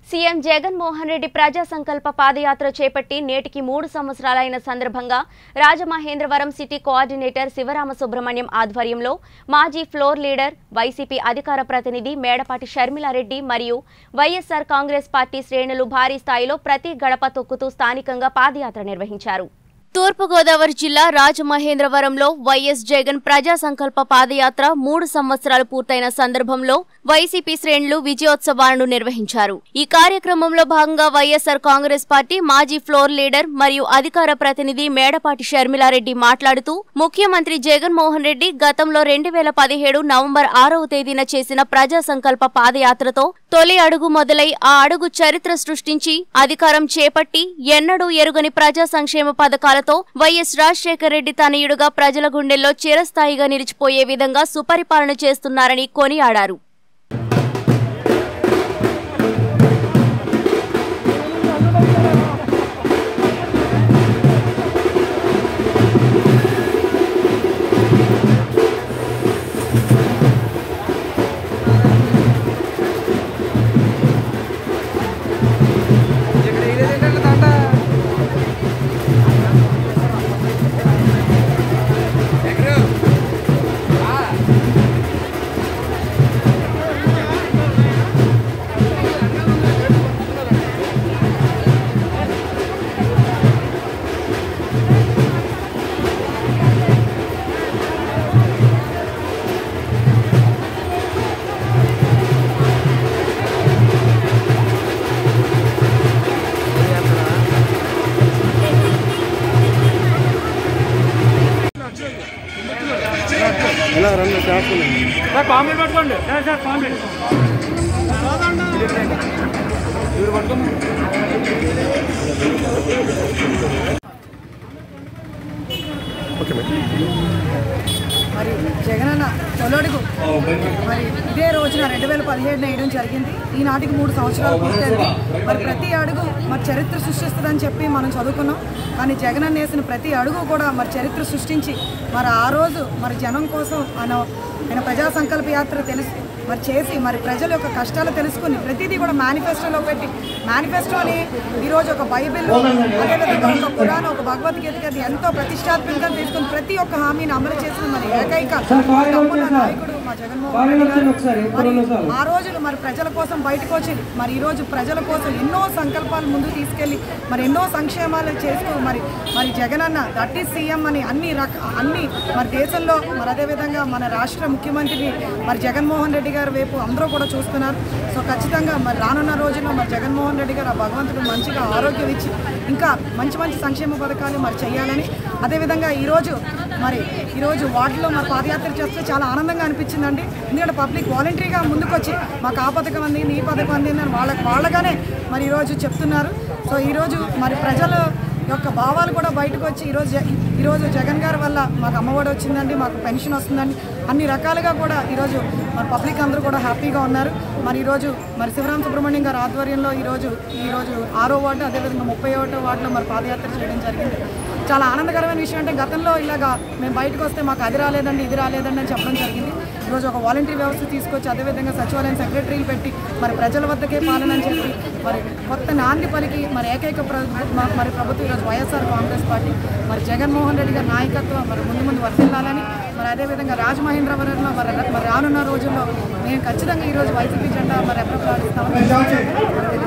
CM Jaganmohan Reddy ప్రజా సంకల్ప పాదయాత్ర చేపట్టి నేటికి మూడు సంవత్సరాలైన సందర్భంగా రాజమహేంద్రవరం సిటీ కోఆర్డినేటర్ శివరామ సుబ్రహ్మణ్యం ఆధ్వర్యంలో మాజీ ఫ్లోర్ లీడర్ వైసీపీ అధికార ప్రతినిధి మేడపాటి షర్మిలారెడ్డి మరియు వైఎస్ఆర్ కాంగ్రెస్ పార్టీ శ్రేణులు భారీ స్థాయిలో ప్రతి గడప తొక్కుతూ స్థానికంగా పాదయాత్ర నిర్వహించారు తూర్పుగోదావరి జిల్లా రాజమహేంద్రవరంలో వైఎస్ జగన్ ప్రజా సంకల్ప పాదయాత్ర మూడు సంవత్సరాలు పూర్తయిన సందర్భంలో వైసీపీ శ్రేణులు విజయోత్సవాలను నిర్వహించారు ఈ కార్యక్రమంలో భాగంగా వైఎస్ఆర్ కాంగ్రెస్ పార్టీ మాజీ ఫ్లోర్ లీడర్ మరియు అధికార ప్రతినిధి మేడపాటి షర్మిలారెడ్డి మాట్లాడుతూ ముఖ్యమంత్రి జగన్మోహన్ రెడ్డి గతంలో రెండు వేల పదిహేడు నవంబర్ ఆరవ తేదీన చేసిన ప్రజా సంకల్ప పాదయాత్రతో తొలి అడుగు మొదలై ఆ అడుగు చరిత్ర సృష్టించి అధికారం చేపట్టి ఎన్నడూ ఎరుగని ప్రజా సంక్షేమ పథకాలతో వైఎస్ రాజశేఖర రెడ్డి తనయుడుగా ప్రజల గుండెల్లో చిరస్థాయిగా నిలిచిపోయే విధంగా సుపరిపాలన చేస్తున్నారని కొనియాడారు ఇక్కడ ఇదేంటంటే దండ ఎక్కడ ఇలా రెండు షాపులు సార్ పాంప్లెట్ పట్టుకోండి సార్ సార్ పాంప్లెట్ ఇవి పట్టుకోండి ఓకే మేడం మరి జగనన్న తొలడుగు మరి ఇదే రోజున రెండు వేల పదిహేడున వేయడం జరిగింది ఈనాటికి మూడు సంవత్సరాలు పూర్తయింది మరి ప్రతి అడుగు మరి చరిత్ర సృష్టిస్తుందని చెప్పి మనం చదువుకున్నాం కానీ జగనన్న వేసిన ప్రతి అడుగు కూడా మరి చరిత్ర సృష్టించి మరి ఆ రోజు మరి జనం కోసం ఆయన ఆయన ప్రజా సంకల్ప యాత్ర తెలుసు మరి చేసి మరి ప్రజల యొక్క కష్టాలు తెలుసుకుని ప్రతిదీ కూడా మేనిఫెస్టోలో పెట్టి మేనిఫెస్టోని ఈరోజు ఒక బైబిల్ అదేవిధంగా ఒక పురాణ ఒక భగవద్గీతకి అది ఎంతో ప్రతిష్టాత్మకంగా తీసుకుని ప్రతి ఒక్క హామీని అమలు చేసిన మరి ఏకైక తమ్ముళ్ళ నాయకుడు మా జగన్మోహన్ రెడ్డి గారు. మరి ఆ రోజులు మరి ప్రజల కోసం బయటకు వచ్చి మరి ఈ రోజు ప్రజల కోసం ఎన్నో సంకల్పాలు ముందుకు తీసుకెళ్లి మరి ఎన్నో సంక్షేమాలు చేస్తూ మరి మరి జగనన్న దట్ ఈస్ సీఎం అని అన్ని రక అన్ని మరి దేశంలో మరి అదేవిధంగా మన రాష్ట్ర ముఖ్యమంత్రిని మరి జగన్మోహన్ రెడ్డి గారి వైపు అందరూ కూడా చూస్తున్నారు సో ఖచ్చితంగా మరి రానున్న రోజుల్లో మరి జగన్మోహన్ రెడ్డి గారు ఆ భగవంతుడు మంచిగా ఆరోగ్యం ఇచ్చి ఇంకా మంచి మంచి సంక్షేమ పథకాలు మరి చేయాలని అదేవిధంగా ఈరోజు మరి ఈరోజు వాటిలో మరి పాదయాత్ర చేస్తే చాలా ఆనందంగా అనిపించిందండి ఎందుకంటే పబ్లిక్ వాలంటరీగా ముందుకొచ్చి మాకు ఆ పథకం అంది ఈ పథకం అంది అని వాళ్ళకి వాళ్ళగానే మరి ఈరోజు చెప్తున్నారు సో ఈరోజు మరి ప్రజల యొక్క భావాలు కూడా బయటకు వచ్చి ఈరోజు జ- ఈరోజు జగన్ గారి వల్ల మాకు అమ్మఒడి వచ్చిందండి మాకు పెన్షన్ వస్తుందండి అన్ని రకాలుగా కూడా ఈరోజు మరి పబ్లిక్ అందరూ కూడా హ్యాపీగా ఉన్నారు మరి ఈరోజు మరి శివరామ సుబ్రహ్మణ్యం గారి ఆధ్వర్యంలో ఈరోజు ఈరోజు ఆరో వార్డు అదేవిధంగా ముప్పై ఒకటో వార్డులో మరి పాదయాత్ర చేయడం జరిగింది చాలా ఆనందకరమైన విషయం అంటే గతంలో ఇలాగా మేము బయటకు వస్తే మాకు అది రాలేదండి ఇది రాలేదండి అని చెప్పడం జరిగింది ఈరోజు ఒక వాలంటరీ వ్యవస్థ తీసుకొచ్చి అదేవిధంగా సచివాలయం సెక్రటరీలు పెట్టి మరి ప్రజల వద్దకే పాలన అని చెప్పి మరి కొత్త నాంది పలికి మరి ఏకైక ప్ర- మ- మరి ప్రభుత్వం ఈరోజు వైఎస్ఆర్ కాంగ్రెస్ పార్టీ మరి జగన్మోహన్ రెడ్డి గారి నాయకత్వం మరి ముందు ముందు వర్తిల్లాలని మరి అదేవిధంగా రాజమహేంద్రవరంలో మరి మరి రానున్న రోజుల్లో మేము ఖచ్చితంగా ఈరోజు వైసీపీ జెండా మరి ఎప్పుడు ప్రారంభిస్తామని